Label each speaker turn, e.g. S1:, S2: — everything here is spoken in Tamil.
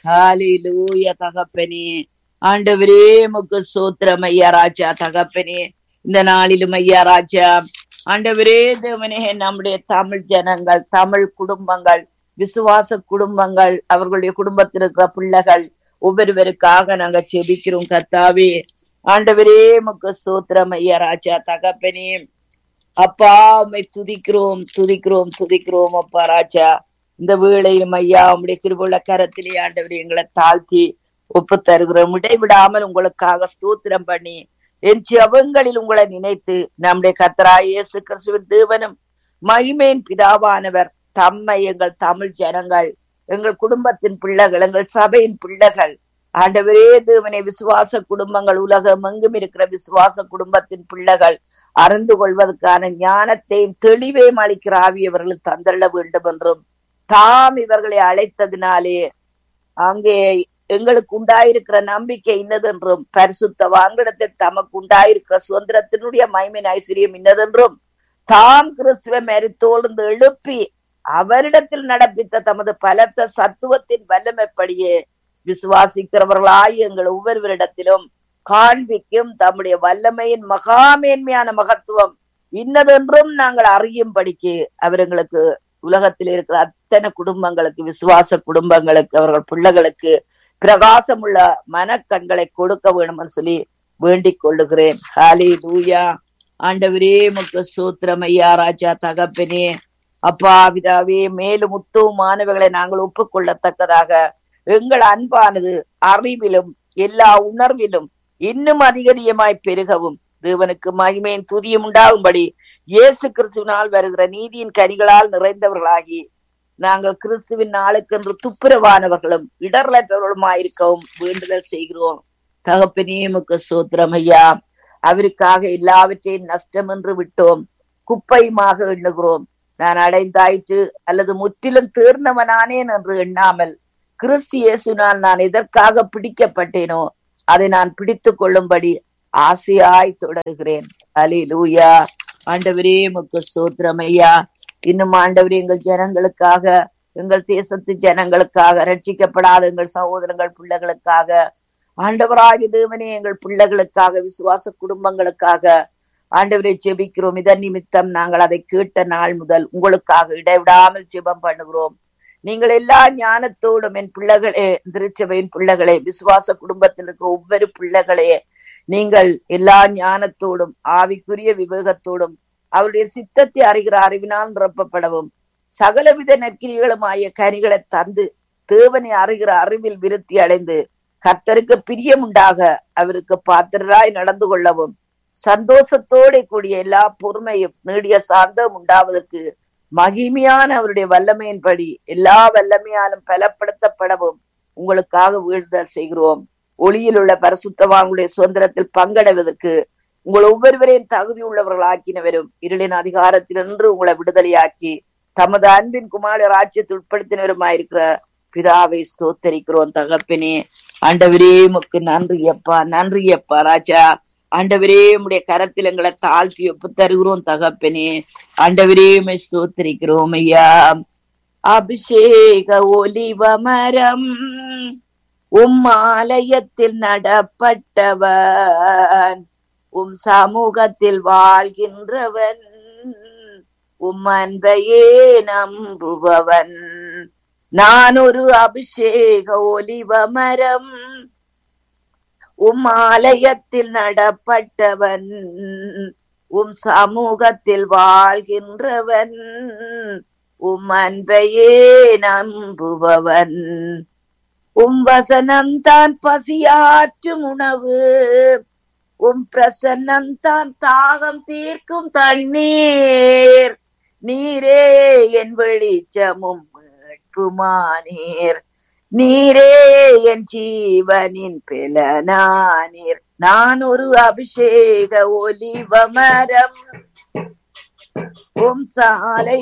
S1: ஹalleluya தகப்பனே ஆண்டவரே முக்கு சோத்திரம் ஐயா ராஜா தகப்பனே இந்த நாளிலும் ஐயா ராஜா ஆண்டவரே தேவனே நம்முடைய தமிழ் ஜனங்கள் தமிழ் குடும்பங்கள் விசுவாச குடும்பங்கள் அவர்களுடைய குடும்பத்தில் இருக்கிற பிள்ளைகள் ஒவ்வொருவருக்காக நாங்க செபிக்கிறோம் கர்த்தாவே ஆண்டவரே முக்கு சோத்திரம் ஐயா ராஜா தகப்பனே அப்பா உம்மை துதிக்கிறோம் துதிக்கிறோம் துதிக்கிறோம் அப்பா ராஜா இந்த வேளையிலும் ஐயா உம்முடைய கிருபுள்ள கரத்திலே ஆண்டவரே எங்களை தாழ்த்தி ஒப்பு தருகிறோம் இடைவிடாமல் உங்களுக்காக ஸ்தோத்திரம் பண்ணி என் ஜெபங்களில் உங்களை நினைத்து நம்முடைய கத்தராய் இயேசு கிறிஸ்துவின் தேவனும் மகிமையின் பிதாவானவர் தம்மை எங்கள் தமிழ் ஜனங்கள் எங்கள் குடும்பத்தின் பிள்ளைகள் எங்கள் சபையின் பிள்ளைகள் ஆண்டவரே தேவனை விசுவாச குடும்பங்கள் உலகம் எங்கும் இருக்கிற விசுவாச குடும்பத்தின் பிள்ளைகள் அறிந்து கொள்வதற்கான ஞானத்தையும் தெளிவையும் அளிக்கிற ஆவியவர்கள் தந்தள்ள வேண்டும் என்றும் தாம் இவர்களை அழைத்ததினாலே அங்கே எங்களுக்கு உண்டாயிருக்கிற நம்பிக்கை இன்னதென்றும் பரிசுத்த வாங்கிடத்தில் தமக்கு உண்டாயிருக்கிற சுதந்திரத்தினுடைய மைமின் ஐஸ்வர்யம் இன்னதென்றும் தாம் கிறிஸ்துவ மரித்தோழ்ந்து எழுப்பி அவரிடத்தில் நடப்பித்த தமது பலத்த சத்துவத்தின் வல்லமைப்படியே விசுவாசிக்கிறவர்களாய் எங்கள் ஒவ்வொருவரிடத்திலும் காண்பிக்கும் தம்முடைய வல்லமையின் மகாமேன்மையான மகத்துவம் இன்னதென்றும் நாங்கள் அறியும்படிக்கு அவர் எங்களுக்கு உலகத்தில் இருக்கிற அத்தனை குடும்பங்களுக்கு விசுவாச குடும்பங்களுக்கு அவர்கள் பிள்ளைகளுக்கு பிரகாசமுள்ள மனக்கண்களை கொடுக்க வேணும்னு சொல்லி வேண்டிக் கொள்ளுகிறேன் ஹாலி லூயா ஆண்டவரே முக்க சூத்திரம் ஐயா ராஜா தகப்பனே அப்பா பிதாவே மேலும் உத்தவ மாணவர்களை நாங்கள் ஒப்புக்கொள்ளத்தக்கதாக எங்கள் அன்பானது அறிவிலும் எல்லா உணர்விலும் இன்னும் அதிகரியமாய் பெருகவும் தேவனுக்கு மகிமையின் துதியும் உண்டாகும்படி இயேசு கிறிஸ்துவினால் வருகிற நீதியின் கனிகளால் நிறைந்தவர்களாகி நாங்கள் கிறிஸ்துவின் நாளுக்கென்று துப்புரவானவர்களும் இடர்லற்றவர்களுமாயிருக்கவும் வேண்டுதல் செய்கிறோம் தகப்பனே முக்க சோத்திரம் ஐயா அவருக்காக எல்லாவற்றையும் நஷ்டம் என்று விட்டோம் குப்பையுமாக எண்ணுகிறோம் நான் அடைந்தாயிற்று அல்லது முற்றிலும் தேர்ந்தவனானேன் என்று எண்ணாமல் கிறிஸ்து இயேசுனால் நான் எதற்காக பிடிக்கப்பட்டேனோ அதை நான் பிடித்துக் கொள்ளும்படி ஆசையாய் தொடர்கிறேன் அலி லூயா ஆண்டவரே முக்கு சோத்திரம் ஐயா இன்னும் ஆண்டவரே எங்கள் ஜனங்களுக்காக எங்கள் தேசத்து ஜனங்களுக்காக ரட்சிக்கப்படாத எங்கள் சகோதரங்கள் பிள்ளைகளுக்காக ஆண்டவராகி தேவனே எங்கள் பிள்ளைகளுக்காக விசுவாச குடும்பங்களுக்காக ஆண்டவரை ஜெபிக்கிறோம் இதன் நிமித்தம் நாங்கள் அதை கேட்ட நாள் முதல் உங்களுக்காக இடைவிடாமல் ஜெபம் பண்ணுகிறோம் நீங்கள் எல்லா ஞானத்தோடும் என் பிள்ளைகளே திருச்சபையின் பிள்ளைகளே விசுவாச குடும்பத்தில் இருக்கிற ஒவ்வொரு பிள்ளைகளே நீங்கள் எல்லா ஞானத்தோடும் ஆவிக்குரிய விவேகத்தோடும் அவருடைய சித்தத்தை அறிகிற அறிவினால் நிரப்பப்படவும் சகலவித நற்கிரிகளுமாய கனிகளை தந்து தேவனை அறிகிற அறிவில் விருத்தி அடைந்து கர்த்தருக்கு பிரியம் உண்டாக அவருக்கு பாத்திரராய் நடந்து கொள்ளவும் சந்தோஷத்தோட கூடிய எல்லா பொறுமையும் நீடிய சார்ந்தம் உண்டாவதற்கு மகிமையான அவருடைய வல்லமையின்படி எல்லா வல்லமையாலும் பலப்படுத்தப்படவும் உங்களுக்காக வீழ்தல் செய்கிறோம் ஒளியில் உள்ள பரிசுத்தவான்களுடைய சுதந்திரத்தில் பங்கடைவதற்கு உங்கள் ஒவ்வொருவரையும் தகுதி உள்ளவர்கள் ஆக்கினவரும் இருளின் அதிகாரத்தினின்று உங்களை விடுதலையாக்கி தமது அன்பின் குமார ராஜ்யத்தை உட்படுத்தினவருமாயிருக்கிற பிதாவை ஸ்தோத்தரிக்கிறோம் தகப்பனே ஆண்டவரே முக்கு நன்றி அப்பா நன்றி அப்பா ராஜா ஆண்டவரே உடைய கரத்தில் எங்களை தாழ்த்தி ஒப்பு தருகிறோம் தகப்பனே ஆண்டவரே உம்மை ஸ்தோத்தரிக்கிறோம் ஐயா அபிஷேக ஒலிவ மரம் உம் ஆலயத்தில் நடப்பட்டவன் உம் சமூகத்தில் வாழ்கின்றவன் உம் அன்பையே நம்புபவன் நான் ஒரு அபிஷேக ஒலிவ மரம் உம் ஆலயத்தில் நடப்பட்டவன் உம் சமூகத்தில் வாழ்கின்றவன் உம் அன்பையே நம்புபவன் உம் வசனம் தான் பசியாற்றும் உணவு உம் பிரசன்னம் தான் தாகம் தீர்க்கும் தண்ணீர் நீரே என் வெளிச்சமும் மீட்புமானீர் நீரே என் ஜீவனின் பிளனானீர் நான் ஒரு அபிஷேக ஒலிவ மரம் உம் சாலை